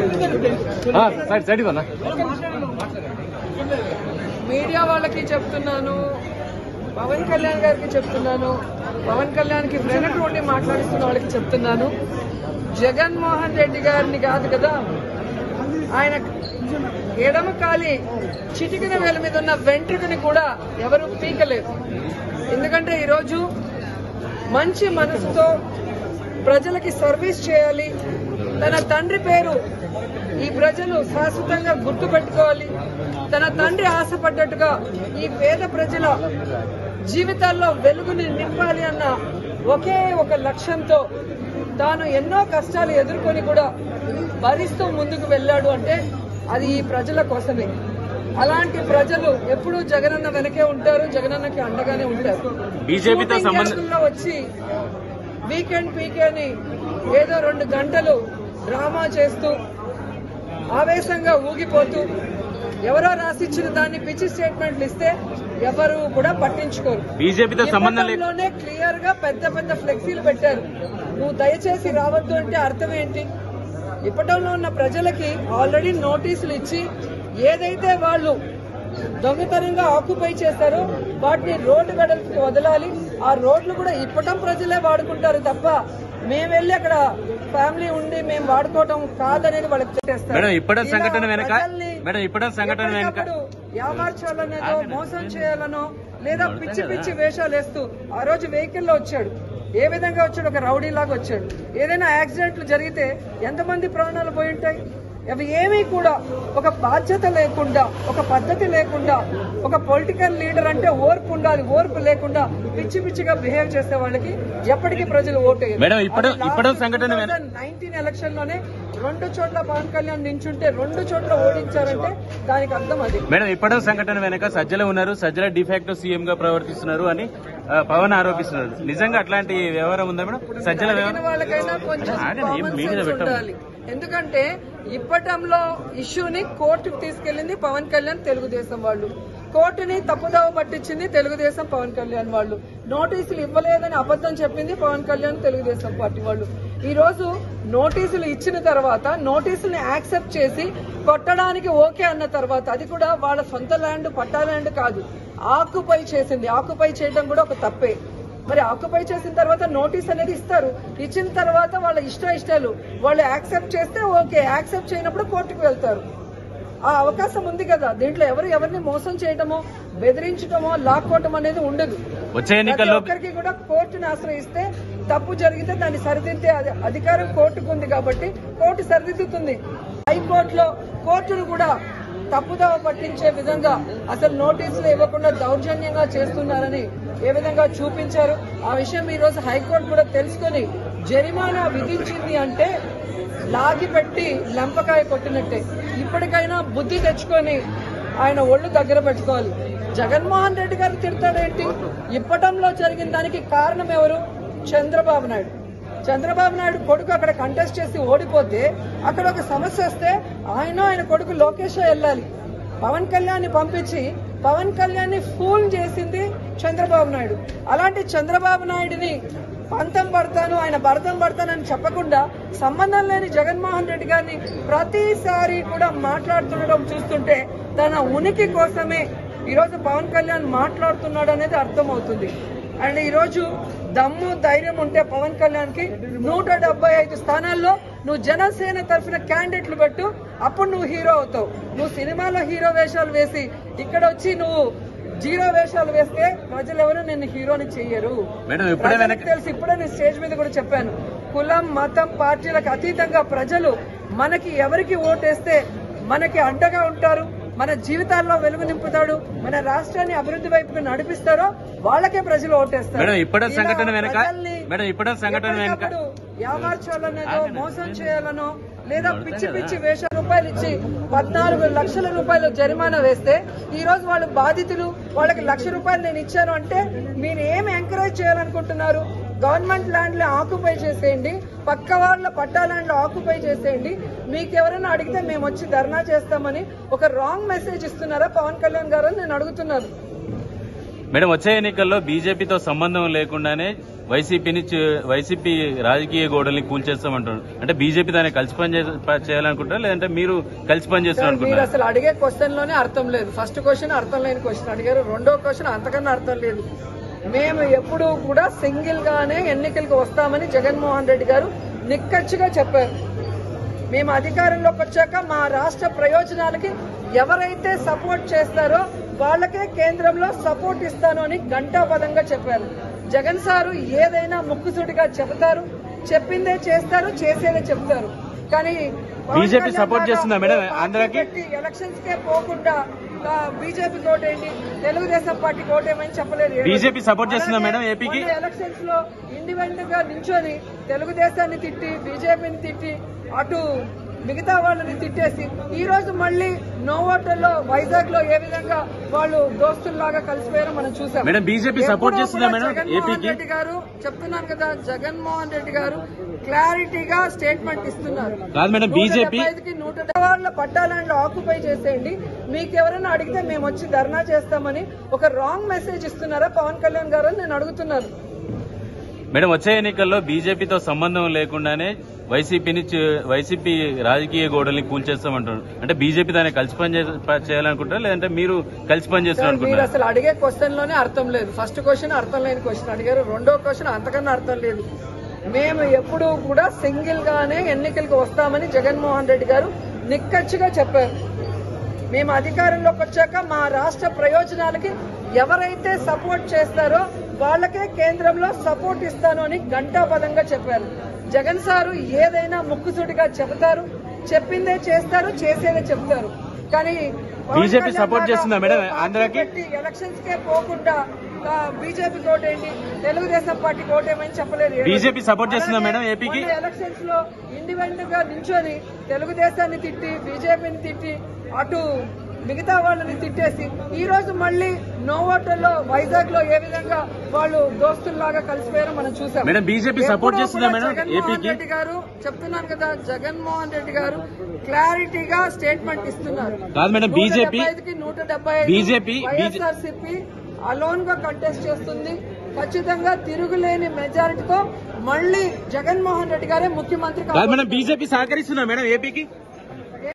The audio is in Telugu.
సైడ్ సైడ్ ఇవ్వనా మీడియా వాళ్ళకి చెప్తున్నాను పవన్ కళ్యాణ్ గారికి చెప్తున్నాను పవన్ కళ్యాణ్కి వెనక ఉండి మాట్లాడుతున్న వాళ్ళకి చెప్తున్నాను జగన్మోహన్ రెడ్డి గారిని కాదు కదా ఆయన ఎడమ కాలి చిటికిన వేల మీద ఉన్న వెంట్రుకని కూడా ఎవరు పీకలేరు ఎందుకంటే ఈరోజు మంచి మనసుతో ప్రజలకి సర్వీస్ చేయాలి తన తండ్రి పేరు ఈ ప్రజలు శాశ్వతంగా గుర్తుపెట్టుకోవాలి తన తండ్రి ఆశపడ్డట్టుగా ఈ పేద ప్రజల జీవితాల్లో వెలుగుని నింపాలి అన్న ఒకే ఒక లక్ష్యంతో తాను ఎన్నో కష్టాలు ఎదుర్కొని కూడా భరిస్తూ ముందుకు వెళ్ళాడు అంటే అది ఈ ప్రజల కోసమే అలాంటి ప్రజలు ఎప్పుడూ జగనన్న వెనకే ఉంటారు జగనన్నకి అండగానే ఉంటారు బీజేపీతో షూటింగ్ సంబంధం గ్యాపుల్లో వచ్చి వీకెండ్ పీకే అని ఏదో రెండు గంటలు డ్రామా చేస్తూ ఆవేశంగా ఊగిపోతూ ఎవరో రాసిచ్చిన దాన్ని పిచ్చి స్టేట్మెంట్లు ఇస్తే ఎవరు కూడా పట్టించుకోరు బీజేపీతో సంబంధం లేక లోనే క్లియర్ గా పెద్ద పెద్ద ఫ్లెక్సీలు పెట్టారు నువ్వు దయచేసి రావద్దు అంటే అర్థం ఏంటి ఇప్పటంలో ఉన్న ప్రజలకి ఆల్రెడీ నోటీసులు ఇచ్చి ఏదైతే వాళ్ళు దొంగతనంగా ఆక్యుపై చేశారో వాటిని రోడ్డు వెడల్పుకి వదలాలి ఆ రోడ్లు కూడా ఇప్పటం ప్రజలే వాడుకుంటారు తప్ప మేము వెళ్ళి అక్కడ ఫ్యామిలీ ఉండి మేము వాడుకోవటం కాదనేది వాళ్ళకి చెప్పేస్తారు మేడం ఇప్పటి ఇలా సంఘటన వెనక ప్రజల్ని మేడం ఇప్పటి సంఘటన వెనక ఎప్పటికప్పుడు ఏమార్చాలనేదో మోసం చేయాలనో లేదా పిచ్చి పిచ్చి వేషాలు వేస్తూ ఆ రోజు వెహికల్ లో వచ్చాడు ఏ విధంగా వచ్చాడు ఒక రౌడీ లాగా వచ్చాడు ఏదైనా యాక్సిడెంట్లు జరిగితే ఎంతమంది ప్రాణాలు పోయి ఉంటాయి అవి ఏమీ కూడా ఒక బాధ్యత లేకుండా ఒక పద్ధతి లేకుండా ఒక పొలిటికల్ లీడర్ అంటే ఓర్పు ఉండాలి ఓర్పు లేకుండా పిచ్చి పిచ్చిగా బిహేవ్ చేసే వాళ్ళకి ఎప్పటికీ ప్రజలు ఓటేయరు మేడం, ఇప్పుడు- ఇప్పుడు సంఘటన వెన- నైన్టీన్ ఎలక్షన్ లోనే రెండు చోట్ల పవన్ కళ్యాణ్ నించుంటే రెండు చోట్ల ఓడించారంటే దానికి అర్థం అది మేడం ఇప్పటి సంఘటన వెనక సజ్జల ఉన్నారు సజ్జల డిఫాక్టో సీఎం గా ప్రవర్తిస్తున్నారు అని ఆ, పవన్ ఆరోపిస్తున్నారు నిజంగా అట్లాంటి వ్యవహారం ఉందా మేడం సజ్జల అడిగిన వ్యవహారం వాళ్ళకైనా కొంచెం ఆగండి, ఏం కామన్ మీడియా సెన్స్ పెట్టం. ఉండాలి ఎందుకంటే ఇప్పటంలో ఇష్యూని కోర్టుకు తీసుకెళ్లింది పవన్ కళ్యాణ్ తెలుగుదేశం వాళ్ళు కోర్టుని తప్పుదోవ పట్టించింది తెలుగుదేశం పవన్ కళ్యాణ్ వాళ్ళు నోటీసులు ఇవ్వలేదని అబద్ధం చెప్పింది పవన్ కళ్యాణ్ తెలుగుదేశం పార్టీ వాళ్ళు ఈ రోజు నోటీసులు ఇచ్చిన తర్వాత నోటీసుల్ని యాక్సెప్ట్ చేసి కొట్టడానికి ఓకే అన్న తర్వాత అది కూడా వాళ్ళ సొంత ల్యాండ్ పట్టా ల్యాండ్ కాదు ఆకుపై చేసింది ఆకుపై చేయడం కూడా ఒక తప్పే మరి ఆక్యుపై చేసిన తర్వాత నోటీస్ అనేది ఇస్తారు ఇచ్చిన తర్వాత వాళ్ళ ఇష్ట ఇష్టాలు వాళ్ళు యాక్సెప్ట్ చేస్తే ఓకే యాక్సెప్ట్ చేయనప్పుడు కోర్టుకు వెళ్తారు ఆ అవకాశం ఉంది కదా దీంట్లో ఎవరు ఎవరిని మోసం చేయటమో బెదిరించటమో లాక్కోవటం అనేది ఉండదు వచ్చే ప్రతి ఎన్నికల్లో ఒక్కరికి కూడా కోర్టుని ఆశ్రయిస్తే తప్పు జరిగితే దాన్ని సరిదిద్దే అధి- అధికారం కోర్టుకు ఉంది కాబట్టి కోర్టు సరిదిద్దుతుంది హైకోర్టులో కోర్టును కూడా తప్పుదోవ పట్టించే విధంగా అసలు నోటీసులు ఇవ్వకుండా దౌర్జన్యంగా చేస్తున్నారని ఏ విధంగా చూపించారు ఆ విషయం ఈ రోజు హైకోర్టు కూడా తెలుసుకొని జరిమానా విధించింది అంటే లాగి పెట్టి లెంపకాయ కొట్టినట్టే ఇప్పటికైనా బుద్ధి తెచ్చుకొని ఆయన ఒళ్ళు దగ్గర పెట్టుకోవాలి జగన్మోహన్ రెడ్డి గారు తిడతాడేంటి ఇప్పటంలో జరిగిన దానికి కారణం ఎవరు చంద్రబాబు నాయుడు చంద్రబాబు నాయుడు కొడుకు అక్కడ కంటెస్ట్ చేసి ఓడిపోతే అక్కడ ఒక సమస్య వస్తే ఆయన ఆయన కొడుకు లోకేష్ వెళ్ళాలి పవన్ కళ్యాణ్ ని పంపించి పవన్ కళ్యాణ్ ని ఫూల్ చేసింది చంద్రబాబు నాయుడు అలాంటి చంద్రబాబు నాయుడిని పంతం పడతాను ఆయన భరతం పడతానని చెప్పకుండా సంబంధం లేని జగన్మోహన్ రెడ్డి గారిని ప్రతిసారి కూడా మాట్లాడుతుండడం చూస్తుంటే తన ఉనికి కోసమే ఈరోజు పవన్ కళ్యాణ్ మాట్లాడుతున్నాడు అనేది అర్థమవుతుంది అండ్ ఈరోజు దమ్ము ధైర్యం ఉంటే పవన్ కళ్యాణ్ కి నూట డెబ్బై ఐదు స్థానాల్లో నువ్వు జనసేన తరఫున క్యాండిడేట్లు పెట్టు అప్పుడు నువ్వు హీరో అవుతావు నువ్వు సినిమాలో హీరో వేషాలు వేసి ఇక్కడ వచ్చి నువ్వు జీరో వేషాలు వేస్తే ప్రజలు ఎవరు నిన్ను హీరోని చెయ్యరు మేడం ఇప్పుడే వెనక ప్రజలకు తెలుసు ఇప్పుడే నేను స్టేజ్ మీద కూడా చెప్పాను కులం మతం పార్టీలకు అతీతంగా ప్రజలు మనకి ఎవరికి ఓటేస్తే మనకి అండగా ఉంటారు మన జీవితాల్లో వెలుగు నింపుతాడు మన రాష్ట్రాన్ని అభివృద్ధి వైపుకు నడిపిస్తారో వాళ్ళకే ప్రజలు ఓటేస్తారు మేడం ఇప్పటి ఇలా సంఘటన వెనక ప్రజల్ని మేడం ఇప్పటి సంఘటన వెనక ఎప్పటికప్పుడు ఏమార్చాలనేదో మోసం చేయాలనో లేదా పిచ్చి పిచ్చి వేష రూపాయలు ఇచ్చి పద్నాలుగు లక్షల రూపాయలు జరిమానా వేస్తే ఈ రోజు వాళ్ళు బాధితులు వాళ్ళకి లక్ష రూపాయలు నేను ఇచ్చాను అంటే మీరు ఏం ఎంకరేజ్ చేయాలనుకుంటున్నారు గవర్నమెంట్ ల్యాండ్ లో ఆక్యుపై చేసేయండి పక్క వాళ్ళ పట్టా ల్యాండ్ లో ఆక్యుపై చేసేయండి మీకు ఎవరైనా అడిగితే మేము వచ్చి ధర్నా చేస్తామని ఒక రాంగ్ మెసేజ్ ఇస్తున్నారా పవన్ కళ్యాణ్ గారు అని నేను అడుగుతున్నాను మేడం వచ్చే ఎన్నికల్లో బీజేపీతో సంబంధం లేకుండానే వైసీపీని చే- వైసీపీ రాజకీయ గోడల్ని కూల్చేస్తామంటారు అంటే బీజేపీ దాన్ని కలిసి పని చే- ప- చేయాలనుకుంటారా లేదంటే మీరు కలిసి పని చేస్తాం మీరు అనుకుంటారా అసలు అడిగే క్వశ్చన్ లోనే అర్థం లేదు ఫస్ట్ క్వశ్చన్ అర్థం లేని క్వశ్చన్ అడిగారు రెండో క్వశ్చన్ అంతకన్నా అర్థం లేదు మేము ఎప్పుడూ కూడా సింగిల్ గానే ఎన్నికలకు వస్తామని జగన్మోహన్ రెడ్డి గారు నిక్కచ్చిగా చెప్పారు మేము అధికారంలోకి వచ్చాక మా రాష్ట్ర ప్రయోజనాలకి ఎవరైతే సపోర్ట్ చేస్తారో వాళ్ళకే కేంద్రంలో సపోర్ట్ ఇస్తాను అని ఘంటాపదంగా చెప్పారు జగన్ సారు ఏదైనా ముక్కుసూటిగా చెబుతారు చెప్పిందే చేస్తారు చేసేదే చెప్తారు కానీ పవన్ బీజేపీ కళ్యాణ్ సపోర్ట్ లాగా చేస్తుందా మేడం ఓ పార్టీ ఆంధ్రాకి? పెట్టి ఎలక్షన్స్ కే పోకుండా బీజేపీ ఓటేయండి తెలుగుదేశం పార్టీ ఓటేయమని చెప్పలేదు ఏ రోజు. బీజేపీ సపోర్ట్ చేస్తుందా అలాగే మేడం ఏపీకి? మొన్న ఎలక్షన్స్ లో ఇండిపెండెంట్ గా నించొని తెలుగుదేశాన్ని తిట్టి బీజేపీని తిట్టి అటు మిగతా వాళ్ళని తిట్టేసి ఈ రోజు మళ్ళీ నో ఓటర్లో వైజాగ్ లో ఏ విధంగా వాళ్ళు దోస్తుల్లాగా కలిసిపోయారో మనం చూసాం మేడం, బీజేపీ సపోర్ట్ ఎప్పుడూ చేస్తుందా కూడా మేడం జగన్మోహన్ ఏపీకి? రెడ్డి గారు చెప్తున్నాను కదా జగన్మోహన్ రెడ్డి గారు క్లారిటీగా స్టేట్మెంట్ ఇస్తున్నారు కాదు మేడం, నూట బీజేపీ డెబ్బై ఐదుకి నూట డెబ్బై వాళ్ళ పట్టాలను ఆక్యుపై చేసేయండి మీకు ఎవరైనా అడిగితే మేము వచ్చి ధర్నా చేస్తామని ఒక రాంగ్ మెసేజ్ ఇస్తున్నారా పవన్ కళ్యాణ్ గారు అని నేను అడుగుతున్నాను మేడం వచ్చే ఎన్నికల్లో బీజేపీతో సంబంధం లేకుండానే వైసీపీని చే- వైసీపీ రాజకీయ గోడల్ని కూల్చేస్తామంటారు అంటే బీజేపీ దాన్ని కలిసి పని చే- ప- చేయాలనుకుంటారా లేదంటే మీరు కలిసి పని చేస్తాం మీరు అనుకుంటారా అసలు అడిగే క్వశ్చన్ లోనే అర్థం లేదు ఫస్ట్ క్వశ్చన్ అర్థం లేని క్వశ్చన్ అడిగారు రెండో క్వశ్చన్ అంతకన్నా అర్థం లేదు మేము ఎప్పుడూ కూడా సింగిల్ గానే ఎన్నికలకు వస్తామని జగన్మోహన్ రెడ్డి గారు నిక్కచ్చిగా చెప్పారు మేము అధికారంలోకి వచ్చాక మా రాష్ట్ర ప్రయోజనాలకి ఎవరైతే సపోర్ట్ చేస్తారో వాళ్ళకే కేంద్రంలో సపోర్ట్ ఇస్తాను అని ఘంటాపదంగా చెప్పారు జగన్ సారు ఏదైనా ముక్కుసూటిగా చెబుతారు చెప్పిందే చేస్తారు చేసేదే చెప్తారు కానీ పవన్ బీజేపీ కళ్యాణ్ సపోర్ట్ లాగా చేస్తుందా మేడం ఓ పార్టీ ఆంధ్రాకి? పెట్టి ఎలక్షన్స్ కే పోకుండా బీజేపీ ఓటేయండి తెలుగుదేశం పార్టీ ఓటేయమని చెప్పలేదు ఏ రోజు. బీజేపీ సపోర్ట్ చేస్తుందా అలాగే మేడం ఏపీకి? మొన్న ఎలక్షన్స్ లో ఇండిపెండెంట్ గా నించొని తెలుగుదేశాన్ని తిట్టి బీజేపీని తిట్టి అటు మిగతా వాళ్ళని తిట్టేసి ఈ రోజు మళ్ళీ నో ఓటర్లో వైజాగ్ లో ఏ విధంగా వాళ్ళు దోస్తుల్లాగా కలిసిపోయారో మనం చూసాం మేడం, బీజేపీ సపోర్ట్ ఎప్పుడూ చేస్తుందా కూడా మేడం జగన్మోహన్ ఏపీకి? రెడ్డి గారు చెప్తున్నాను కదా జగన్మోహన్ రెడ్డి గారు క్లారిటీగా స్టేట్మెంట్ ఇస్తున్నారు కాదు మేడం, బీజేపీ- నూట డెబ్బై బీజేపీ- వైఎస్ఆర్సీపీ అలోన్ గా కంటెస్ట్ చేస్తుంది ఖచ్చితంగా తిరుగులేని మెజారిటీతో మళ్ళీ జగన్మోహన్ రెడ్డి గారే ముఖ్యమంత్రి కాదు మేడం కాబోతున్నారు. బీజేపీ సహకరిస్తుందా మేడం ఏపీకి